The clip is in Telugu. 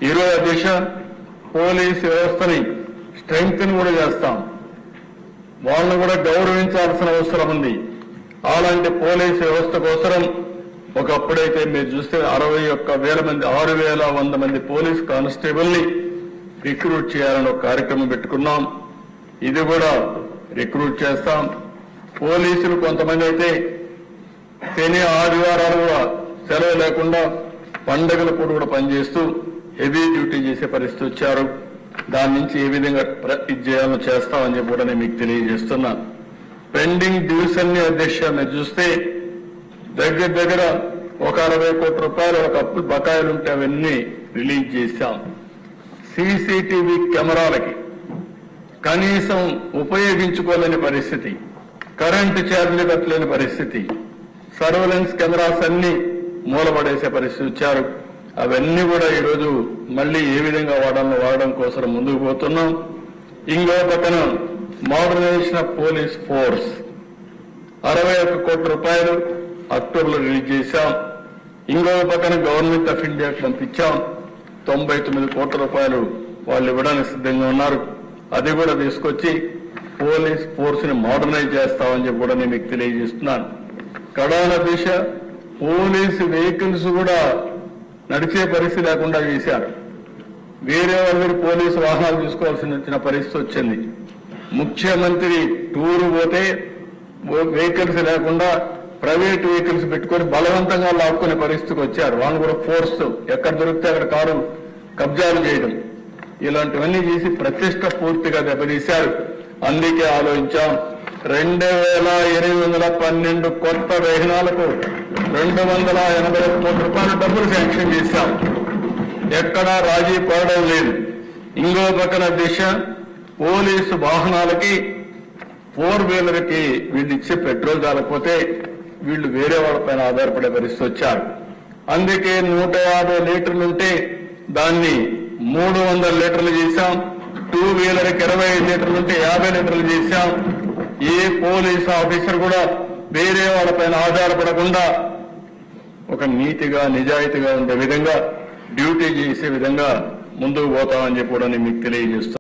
ఈరోజు దిశ పోలీస్ వ్యవస్థని స్ట్రెంగ్త్ కూడా చేస్తాం వాళ్ళని కూడా గౌరవించాల్సిన అవసరం ఉంది అలాంటి పోలీస్ వ్యవస్థ కోసం ఒకప్పుడైతే మీరు చూస్తే అరవై ఒక్క వేల మంది ఆరు వేల వంద మంది పోలీస్ కానిస్టేబుల్ ని రిక్రూట్ చేయాలని ఒక కార్యక్రమం పెట్టుకున్నాం ఇది కూడా రిక్రూట్ చేస్తాం పోలీసులు కొంతమంది అయితే శని ఆదివారాలు కూడా సెలవు లేకుండా పండగల పూట కూడా పనిచేస్తూ హెవీ డ్యూటీ చేసే పరిస్థితి వచ్చారు దాని నుంచి ఏ విధంగా ప్ర- ఇది చేయాలో చేస్తామని చెప్పి కూడా నేను మీకు తెలియజేస్తున్నా పెండింగ్ డ్యూస్ అన్ని అధ్యక్ష మీరు చూస్తే దగ్గర దగ్గర ఒక అరవై కోట్ల రూపాయలు ఒక అప్పులు బకాయిలు ఉంటే అవన్నీ రిలీజ్ చేశాం సీసీటీవీ కెమెరాలకి కనీసం ఉపయోగించుకోలేని పరిస్థితి కరెంటు ఛార్జీలు కట్టలేని పరిస్థితి సర్వేలెన్స్ కెమెరాస్ అన్ని మూలపడేసే పరిస్థితి వచ్చారు అవన్నీ కూడా ఈరోజు మళ్ళీ ఏ విధంగా వాడాలో వాడడం కోసం ముందుకు పోతున్నాం ఇంకో పక్కన మోడర్నైజేషన్ ఆఫ్ పోలీస్ ఫోర్స్ అరవై ఒక్క కోట్ల రూపాయలు అక్టోబర్లో రిలీజ్ చేశాం ఇంకో పక్కన గవర్నమెంట్ ఆఫ్ ఇండియాకి పంపించాం తొంభై తొమ్మిది కోట్ల రూపాయలు వాళ్ళు ఇవ్వడానికి సిద్ధంగా ఉన్నారు అది కూడా తీసుకొచ్చి పోలీస్ ఫోర్స్ ని మోడర్నైజ్ చేస్తామని చెప్పి కూడా నేను మీకు తెలియజేస్తున్నాను కడాన దిశ పోలీస్ వెహికల్స్ కూడా నడిచే పరిస్థితి లేకుండా చేశారు వేరే వాళ్ళ దగ్గర పోలీసు వాహనాలు తీసుకోవాల్సిన వచ్చిన పరిస్థితి వచ్చింది ముఖ్యమంత్రి టూరు పోతే వెహికల్స్ లేకుండా ప్రైవేట్ వెహికల్స్ పెట్టుకొని బలవంతంగా లాక్కునే పరిస్థితికి వచ్చారు వాళ్ళు కూడా ఫోర్స్ ఎక్కడ దొరికితే అక్కడ కారు కబ్జాలు చేయడం ఇలాంటివన్నీ చేసి ప్రతిష్ట పూర్తిగా దెబ్బతీశారు అందుకే ఆలోచించాం రెండు వేల ఎనిమిది వందల పన్నెండు కొత్త వాహనాలకు రెండు వందల ఎనభై ఒక్క కోట్ల రూపాయల డబ్బులు శాంక్షన్ చేశాం ఎక్కడా రాజీ పడడం లేదు ఇంకో పక్కన దిశ పోలీసు వాహనాలకి ఫోర్ వీలర్ కి వీళ్ళు ఇచ్చే పెట్రోల్ చాలకపోతే వీళ్ళు వేరే వాళ్ళపైన ఆధారపడే పరిస్థితి వచ్చారు అందుకే నూట యాభై లీటర్లు ఉంటే దాన్ని మూడు వందల లీటర్లు చేశాం టూ వీలర్ కి ఇరవై ఐదు లీటర్లు ఉంటే యాభై లీటర్లు చేశాం ఏ పోలీస్ ఆఫీసర్ కూడా వేరే వాళ్ళపైన ఆధారపడకుండా ఒక నీతిగా నిజాయితీగా ఉండే విధంగా డ్యూటీ చేసే విధంగా ముందుకు పోతామని చెప్పి కూడా నేను మీకు తెలియజేస్తాను